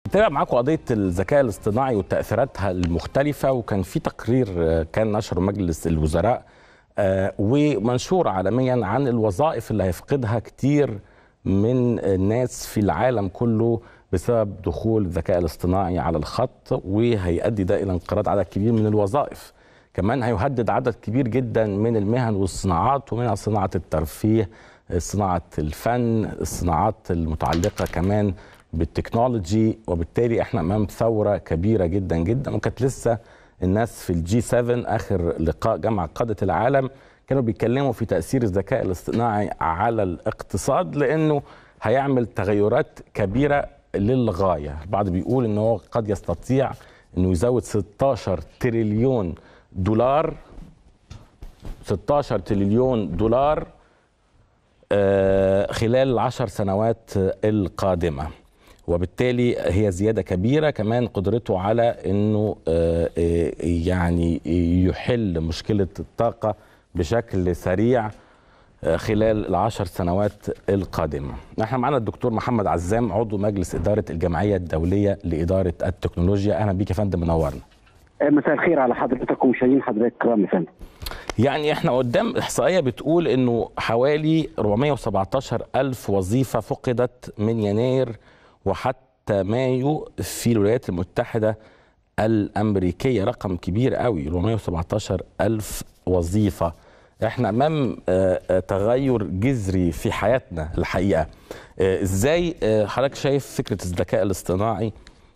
نتابع معاكم قضيه الذكاء الاصطناعي وتاثيراتها المختلفه وكان في تقرير كان نشره مجلس الوزراء ومنشور عالميا عن الوظائف اللي هيفقدها كتير من الناس في العالم كله بسبب دخول الذكاء الاصطناعي على الخط وهيؤدي ده الى انقراض عدد كبير من الوظائف كمان هيهدد عدد كبير جدا من المهن والصناعات ومنها صناعه الترفيه صناعه الفن الصناعات المتعلقه كمان بالتكنولوجي وبالتالي احنا امام ثوره كبيره جدا جدا وكانت لسه الناس في الجي 7 اخر لقاء جامعه قاده العالم كانوا بيتكلموا في تاثير الذكاء الاصطناعي على الاقتصاد لانه هيعمل تغيرات كبيره للغايه البعض بيقول ان هو قد يستطيع انه يزود 16 تريليون دولار 16 تريليون دولار خلال العشر سنوات القادمه وبالتالي هي زياده كبيره كمان قدرته على انه يعني يحل مشكله الطاقه بشكل سريع خلال العشر سنوات القادمة نحن معنا الدكتور محمد عزام عضو مجلس إدارة الجمعية الدولية لإدارة التكنولوجيا أهلا بيك يا فندم منورنا مساء الخير على حضرتك ومشاهدين حضرتك الكرام يا فندم يعني احنا قدام احصائيه بتقول انه حوالي 417 الف وظيفه فقدت من يناير وحتى مايو في الولايات المتحده الامريكيه رقم كبير قوي 417 الف وظيفه احنا امام تغير جذري في حياتنا الحقيقه ازاي حضرتك شايف فكره الذكاء الاصطناعي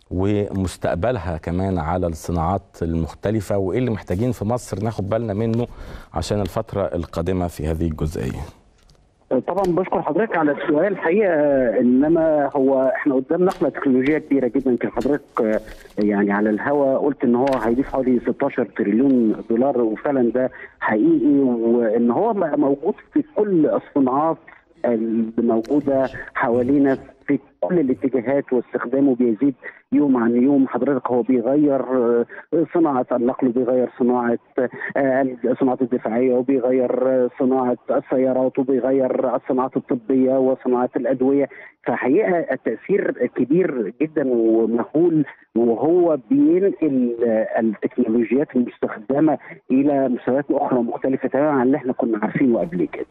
ومستقبلها كمان على الصناعات المختلفه وايه اللي محتاجين في مصر ناخد بالنا منه عشان الفتره القادمه في هذه الجزئيه طبعا بشكر حضرتك على السؤال الحقيقه انما هو احنا قدام نقله تكنولوجيه كبيره جدا يمكن حضرتك يعني على الهوا قلت ان هو هيضيف حوالي 16 تريليون دولار وفعلا ده حقيقي وان هو موجود في كل الصناعات اللي موجوده حوالينا في كل الاتجاهات واستخدامه بيزيد يوم عن يوم حضرتك هو بيغير صناعة النقل وبيغير صناعة صناعة الدفاعية وبيغير صناعة السيارات وبيغير الصناعات الطبية وصناعة الأدوية فحقيقة التأثير كبير جدا ومهول وهو بينقل التكنولوجيات المستخدمة إلى مستويات أخرى مختلفة تماما عن اللي احنا كنا عارفينه قبل كده.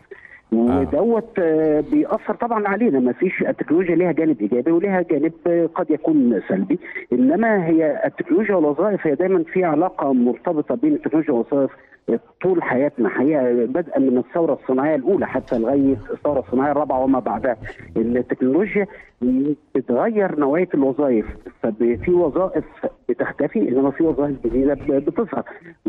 ودوت بيأثر طبعا علينا ما فيش التكنولوجيا ليها جانب ايجابي وليها جانب قد يكون سلبي انما هي التكنولوجيا والوظائف هي دايما في علاقه مرتبطه بين التكنولوجيا والوظائف طول حياتنا حقيقه بدءا من الثوره الصناعيه الاولى حتى لغايه الثوره الصناعيه الرابعه وما بعدها التكنولوجيا بتغير نوعيه الوظائف ففي وظائف بتختفي انما في وظائف جديده بتظهر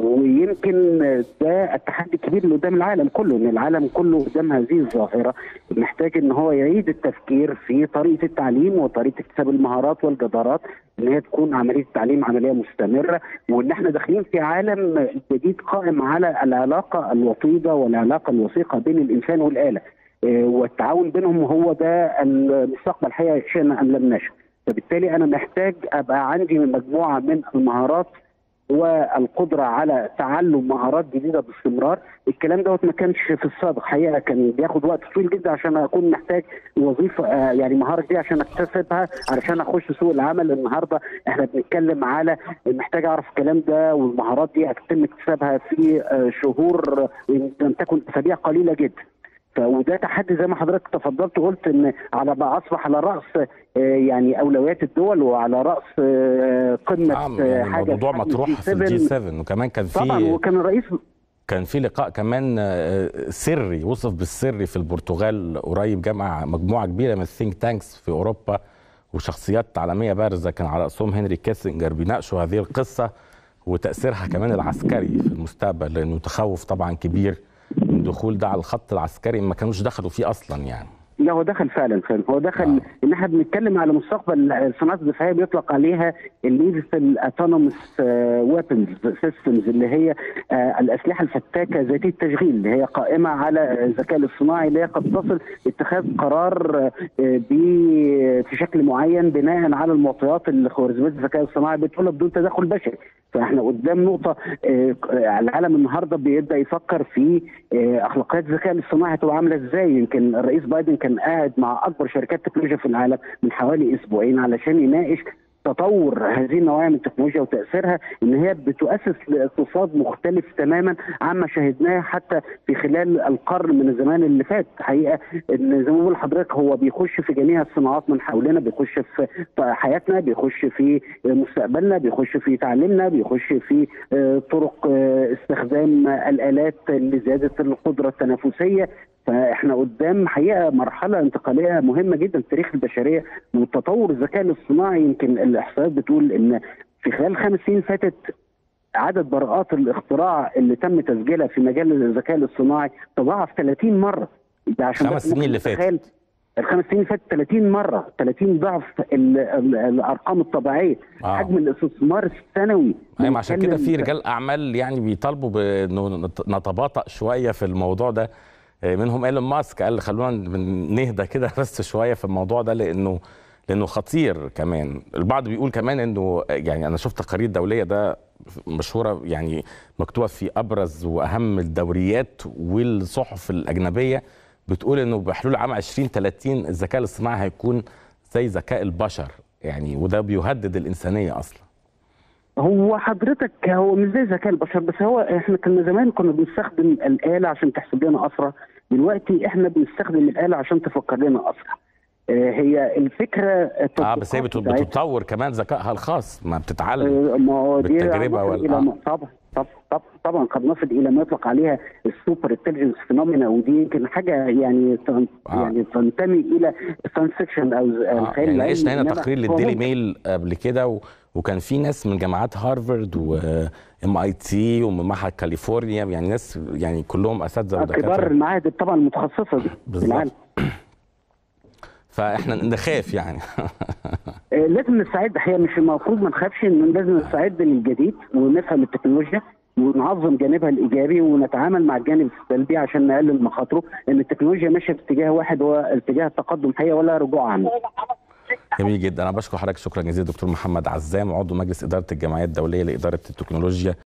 ويمكن ده التحدي الكبير اللي قدام العالم كله ان العالم كله قدام هذه الظاهره محتاج ان هو يعيد التفكير في طريقه التعليم وطريقه اكتساب المهارات والجدارات ان هي تكون عمليه التعليم عمليه مستمره وان احنا داخلين في عالم جديد قائم على العلاقه الوطيده والعلاقه الوثيقه بين الانسان والاله والتعاون بينهم هو ده المستقبل الحقيقه شئنا ام لم نشأ فبالتالي انا محتاج ابقى عندي مجموعه من المهارات والقدره على تعلم مهارات جديده باستمرار الكلام دوت ما كانش في السابق حقيقه كان بياخد وقت طويل جدا عشان اكون محتاج وظيفه يعني مهاره دي عشان اكتسبها علشان اخش سوق العمل النهارده احنا بنتكلم على محتاج اعرف الكلام ده والمهارات دي هتتم اكتسابها في شهور لم تكن اسابيع قليله جدا وده تحدي زي ما حضرتك تفضلت وقلت ان على ما اصبح على راس يعني اولويات الدول وعلى راس قمه آه يعني حاجه الموضوع مطروح في الجي 7 وكمان كان في طبعا وكان الرئيس كان في لقاء كمان سري وصف بالسري في البرتغال قريب جمع مجموعه كبيره من الثينك تانكس في اوروبا وشخصيات عالميه بارزه كان على راسهم هنري كيسنجر بيناقشوا هذه القصه وتاثيرها كمان العسكري في المستقبل لانه تخوف طبعا كبير من دخول ده على الخط العسكري ما كانوش دخلوا فيه اصلا يعني لا هو دخل فعلا فعلا هو دخل آه. ان احنا بنتكلم على مستقبل الصناعات الدفاعيه بيطلق عليها الليثل اتونومس ويبنز سيستمز اللي هي آه الاسلحه الفتاكه ذاتيه التشغيل اللي هي قائمه على الذكاء الاصطناعي اللي هي قد تصل اتخاذ قرار آه في شكل معين بناء على المعطيات اللي خوارزميات الذكاء الصناعي بتقولها بدون تدخل بشري فاحنا قدام نقطه العالم النهارده بيبدا يفكر في اخلاقيات الذكاء الاصطناعي هتبقى عامله ازاي يمكن الرئيس بايدن كان قاعد مع اكبر شركات تكنولوجيا في العالم من حوالي اسبوعين علشان يناقش تطور هذه النوعيه من التكنولوجيا وتاثيرها ان هي بتؤسس لاقتصاد مختلف تماما عما شاهدناه حتى في خلال القرن من الزمان اللي فات حقيقه ان زي ما بقول لحضرتك هو بيخش في جميع الصناعات من حولنا بيخش في حياتنا بيخش في مستقبلنا بيخش في تعليمنا بيخش في طرق استخدام الالات لزياده القدره التنافسيه فاحنا قدام حقيقه مرحله انتقاليه مهمه جدا في تاريخ البشريه وتطور الذكاء الاصطناعي يمكن الاحصائيات بتقول ان في خلال خمس سنين فاتت عدد براءات الاختراع اللي تم تسجيلها في مجال الذكاء الاصطناعي تضاعف 30 مره ده عشان خمس سنين اللي فاتت الخمس سنين فاتت 30 مره 30 ضعف ال ال الارقام الطبيعيه آه. حجم الاستثمار السنوي ايوه عشان كده في رجال اعمال يعني بيطالبوا بانه نتباطأ شويه في الموضوع ده منهم ايلون ماسك قال خلونا نهدى كده بس شويه في الموضوع ده لانه لانه خطير كمان البعض بيقول كمان انه يعني انا شفت تقارير دوليه ده مشهوره يعني مكتوبه في ابرز واهم الدوريات والصحف الاجنبيه بتقول انه بحلول عام 2030 الذكاء الاصطناعي هيكون زي ذكاء البشر يعني وده بيهدد الانسانيه اصلا هو حضرتك هو مش زي ذكاء البشر بس هو احنا كنا زمان كنا بنستخدم الاله عشان تحسب لنا اسرع دلوقتي احنا بنستخدم الاله عششان تفكر لنا اسرع هي الفكره اه بس هي بتتطور كمان ذكائها الخاص ما بتتعلم ما هو دي بالتجربه ولا آه. طبعا طبعا طبعا قد نصل الى ما يطلق عليها السوبر انتليجنس فينومينا ودي يمكن حاجه يعني آه. يعني تنتمي الى الساينس فيكشن او الخيال آه. يعني عشنا هنا تقرير للديلي ميل قبل كده و... وكان في ناس من جامعات هارفارد وام اي تي ومن معهد كاليفورنيا يعني ناس يعني كلهم اساتذه كبار المعاهد طبعا المتخصصه دي بالظبط فاحنا نخاف يعني لازم نستعد هي مش المفروض ما نخافش ان لازم نستعد للجديد ونفهم التكنولوجيا ونعظم جانبها الايجابي ونتعامل مع الجانب السلبي عشان نقلل مخاطره لان التكنولوجيا ماشيه في اتجاه واحد هو اتجاه التقدم هي ولا رجوع عنه جميل جدا انا بشكر حضرتك شكرا جزيلا دكتور محمد عزام عضو مجلس اداره الجمعيه الدوليه لاداره التكنولوجيا